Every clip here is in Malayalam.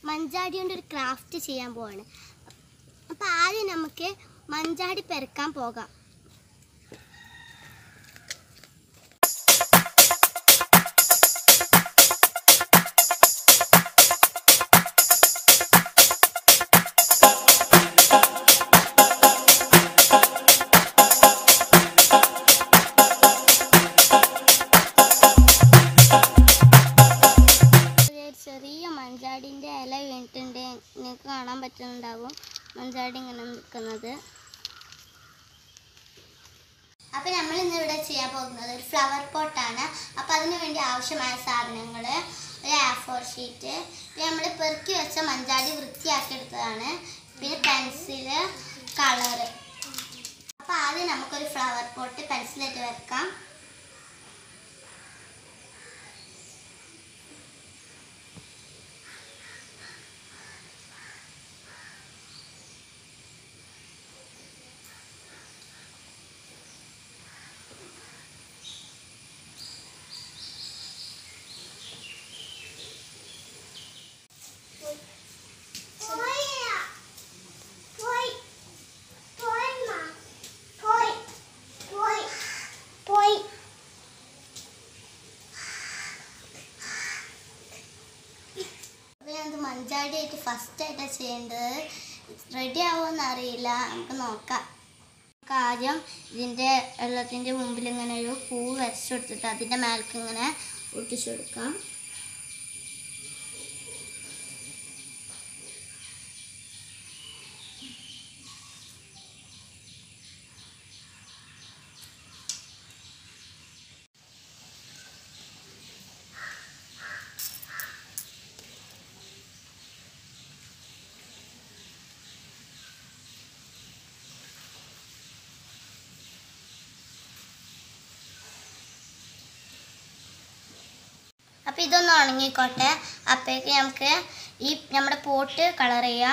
മഞ്ചാടി കൊണ്ട് ഒരു ക്രാഫ്റ്റ് ചെയ്യാൻ പോവാണ് അപ്പോൾ ആദ്യം നമുക്ക് മഞ്ചാടി പെരക്കാൻ പോകാം ഒരു ചെറിയ മഞ്ചാടിൻ്റെ ഇല വീണിട്ടുണ്ട് നിങ്ങൾക്ക് കാണാൻ പറ്റുന്നുണ്ടാവും മഞ്ചാടി ഇങ്ങനെ നിൽക്കുന്നത് അപ്പോൾ നമ്മൾ ഇന്ന് ഇവിടെ ചെയ്യാൻ പോകുന്നത് ഒരു ഫ്ലവർ പോട്ടാണ് അപ്പോൾ അതിന് വേണ്ടി ആവശ്യമായ സാധനങ്ങൾ ഒരു ആ ഫോർ ഷീറ്റ് പിന്നെ നമ്മൾ പെറുക്കി വെച്ച മഞ്ചാടി വൃത്തിയാക്കി എടുത്തതാണ് പിന്നെ പെൻസില് കളറ് അപ്പോൾ ആദ്യം നമുക്കൊരു ഫ്ലവർ പോട്ട് പെൻസിലായിട്ട് വെക്കാം അപ്പോൾ ഞാനത് മഞ്ചാടി ആയിട്ട് ഫസ്റ്റ് ആയിട്ടാണ് ചെയ്യേണ്ടത് റെഡി ആവുമെന്ന് അറിയില്ല നമുക്ക് നോക്കാം നമുക്ക് ആദ്യം ഇതിൻ്റെ വെള്ളത്തിൻ്റെ മുമ്പിൽ ഇങ്ങനെ ഒരു പൂ വരച്ചു കൊടുത്തിട്ട് അതിൻ്റെ മേലേക്ക് ഇങ്ങനെ ഒട്ടിച്ചു കൊടുക്കാം അപ്പോൾ ഇതൊന്ന് ഉണങ്ങിക്കോട്ടെ അപ്പോഴേക്ക് നമുക്ക് ഈ നമ്മുടെ പോട്ട് കളർ ചെയ്യാം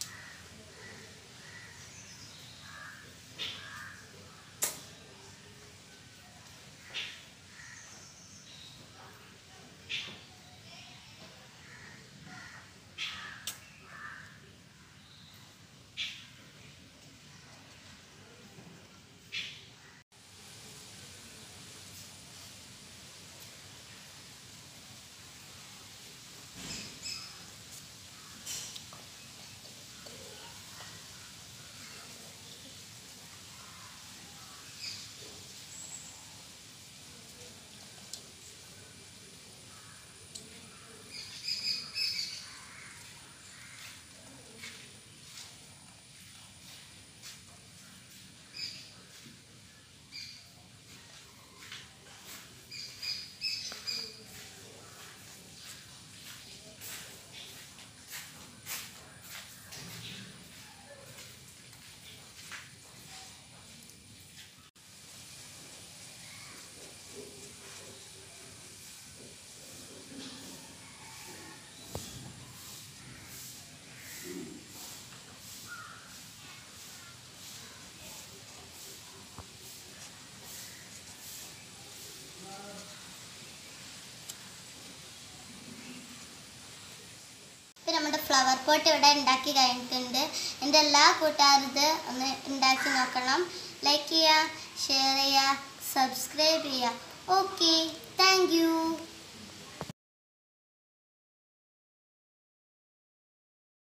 ഇപ്പം നമ്മുടെ ഫ്ലവർ പോട്ട് ഇവിടെ ഉണ്ടാക്കി കഴിഞ്ഞിട്ടുണ്ട് എൻ്റെ എല്ലാ കൂട്ടുകാരും ഇത് ഒന്ന് ഉണ്ടാക്കി നോക്കണം ലൈക്ക് ചെയ്യുക ഷെയർ ചെയ്യുക സബ്സ്ക്രൈബ് ചെയ്യുക ഓക്കെ താങ്ക് യു